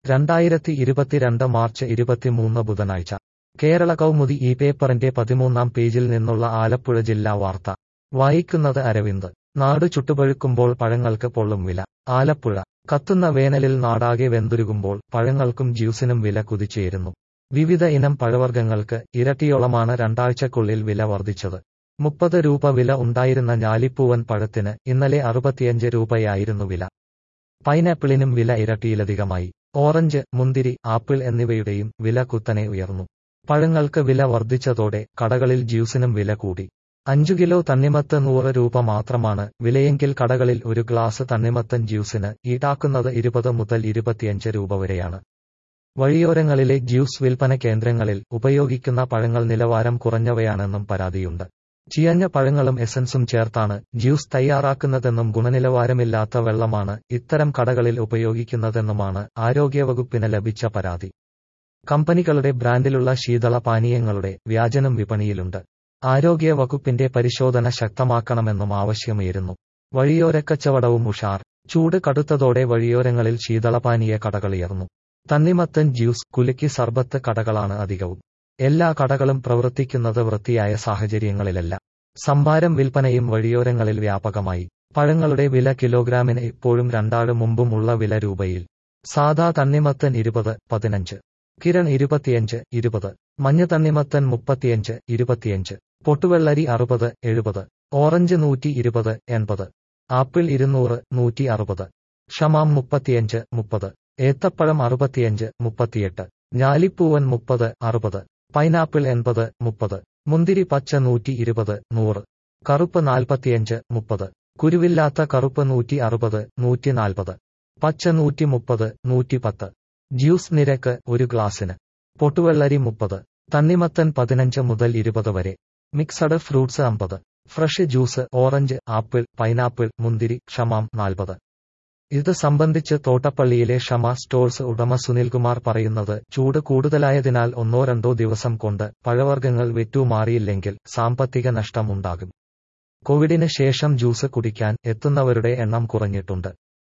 രണ്ടായിരത്തി ഇരുപത്തിരണ്ട് മാർച്ച് ഇരുപത്തിമൂന്ന് ബുധനാഴ്ച കേരള കൗമുദി ഈ പേപ്പറിന്റെ പതിമൂന്നാം പേജിൽ നിന്നുള്ള ആലപ്പുഴ ജില്ലാ വാർത്ത വായിക്കുന്നത് അരവിന്ദ് നാട് ചുട്ടുപഴുക്കുമ്പോൾ പഴങ്ങൾക്ക് പൊള്ളും വില ആലപ്പുഴ കത്തുന്ന വേനലിൽ നാടാകെ വെന്തുരുകുമ്പോൾ പഴങ്ങൾക്കും ജ്യൂസിനും വില കുതിച്ചുയരുന്നു വിവിധ ഇനം പഴവർഗ്ഗങ്ങൾക്ക് ഇരട്ടിയോളമാണ് രണ്ടാഴ്ചക്കുള്ളിൽ വില വർദ്ധിച്ചത് മുപ്പത് രൂപ വില ഉണ്ടായിരുന്ന ഞാലിപ്പൂവൻ പഴത്തിന് ഇന്നലെ അറുപത്തിയഞ്ച് രൂപയായിരുന്നു വില പൈനാപ്പിളിനും വില ഇരട്ടിയിലധികമായി ഓറഞ്ച് മുന്തിരി ആപ്പിൾ എന്നിവയുടെയും വില കുത്തനെ ഉയർന്നു പഴങ്ങൾക്ക് വില വർദ്ധിച്ചതോടെ കടകളിൽ ജ്യൂസിനും വില കൂടി അഞ്ചു കിലോ തണ്ണിമത്ത് നൂറ് രൂപ മാത്രമാണ് വിലയെങ്കിൽ കടകളിൽ ഒരു ഗ്ലാസ് തണ്ണിമത്തൻ ജ്യൂസിന് ഈടാക്കുന്നത് ഇരുപത് മുതൽ ഇരുപത്തിയഞ്ച് രൂപ വരെയാണ് വഴിയോരങ്ങളിലെ ജ്യൂസ് വിൽപ്പന കേന്ദ്രങ്ങളിൽ ഉപയോഗിക്കുന്ന പഴങ്ങൾ നിലവാരം കുറഞ്ഞവയാണെന്നും പരാതിയുണ്ട് ചിയഞ്ഞ പഴങ്ങളും എസൻസും ചേർത്താണ് ജ്യൂസ് തയ്യാറാക്കുന്നതെന്നും ഗുണനിലവാരമില്ലാത്ത വെള്ളമാണ് ഇത്തരം കടകളിൽ ഉപയോഗിക്കുന്നതെന്നുമാണ് ആരോഗ്യവകുപ്പിന് ലഭിച്ച പരാതി കമ്പനികളുടെ ബ്രാൻഡിലുള്ള ശീതള പാനീയങ്ങളുടെ വ്യാജനം വിപണിയിലുണ്ട് ആരോഗ്യ വകുപ്പിന്റെ പരിശോധന ശക്തമാക്കണമെന്നും ആവശ്യമുയരുന്നു വഴിയോരക്കച്ചവടവും ഉഷാർ ചൂട് കടുത്തതോടെ വഴിയോരങ്ങളിൽ ശീതളപാനീയ കടകളുയർന്നു തണ്ണിമത്തൻ ജ്യൂസ് കുലുക്കി സർബത്ത് കടകളാണ് അധികവും എല്ലാ കടകളും പ്രവർത്തിക്കുന്നത് വൃത്തിയായ സാഹചര്യങ്ങളിലല്ല സംഭാരം വിൽപ്പനയും വഴിയോരങ്ങളിൽ വ്യാപകമായി പഴങ്ങളുടെ വില കിലോഗ്രാമിന് ഇപ്പോഴും രണ്ടാട് മുമ്പും ഉള്ള വില രൂപയിൽ സാധാ തണ്ണിമത്തൻ ഇരുപത് പതിനഞ്ച് കിരൺ ഇരുപത്തിയഞ്ച് ഇരുപത് മഞ്ഞ തണ്ണിമത്തൻ മുപ്പത്തിയഞ്ച് ഇരുപത്തിയഞ്ച് പൊട്ടുവെള്ളരി അറുപത് എഴുപത് ഓറഞ്ച് നൂറ്റി ഇരുപത് എൺപത് ആപ്പിൾ ഇരുന്നൂറ് നൂറ്റി അറുപത് ഷമാം മുപ്പത്തിയഞ്ച് മുപ്പത് ഏത്തപ്പഴം അറുപത്തിയഞ്ച് മുപ്പത്തിയെട്ട് ഞാലിപ്പൂവൻ മുപ്പത് അറുപത് പൈനാപ്പിൾ എൺപത് മുപ്പത് മുന്തിരി പച്ച നൂറ്റി ഇരുപത് നൂറ് കറുപ്പ് നാൽപ്പത്തിയഞ്ച് മുപ്പത് കുരുവില്ലാത്ത കറുപ്പ് നൂറ്റി അറുപത് നൂറ്റി നാൽപ്പത് പച്ച നൂറ്റി മുപ്പത് നൂറ്റി പത്ത് ജ്യൂസ് നിരക്ക് ഒരു ഗ്ലാസിന് പൊട്ടുവെള്ളരി മുപ്പത് തണ്ണിമത്തൻ പതിനഞ്ച് മുതൽ ഇരുപത് വരെ മിക്സഡ് ഫ്രൂട്ട്സ് അമ്പത് fresh juice orange apple pineapple മുന്തിരി ഷമാം നാൽപ്പത് ഇത് സംബന്ധിച്ച് തോട്ടപ്പള്ളിയിലെ ഷമ സ്റ്റോഴ്സ് ഉടമ സുനിൽകുമാർ പറയുന്നത് ചൂട് കൂടുതലായതിനാൽ ഒന്നോ രണ്ടോ ദിവസം കൊണ്ട് പഴവർഗ്ഗങ്ങൾ വിറ്റുമാറിയില്ലെങ്കിൽ സാമ്പത്തിക നഷ്ടം ഉണ്ടാകും കോവിഡിന് ശേഷം ജ്യൂസ് കുടിക്കാൻ എത്തുന്നവരുടെ എണ്ണം കുറഞ്ഞിട്ടുണ്ട്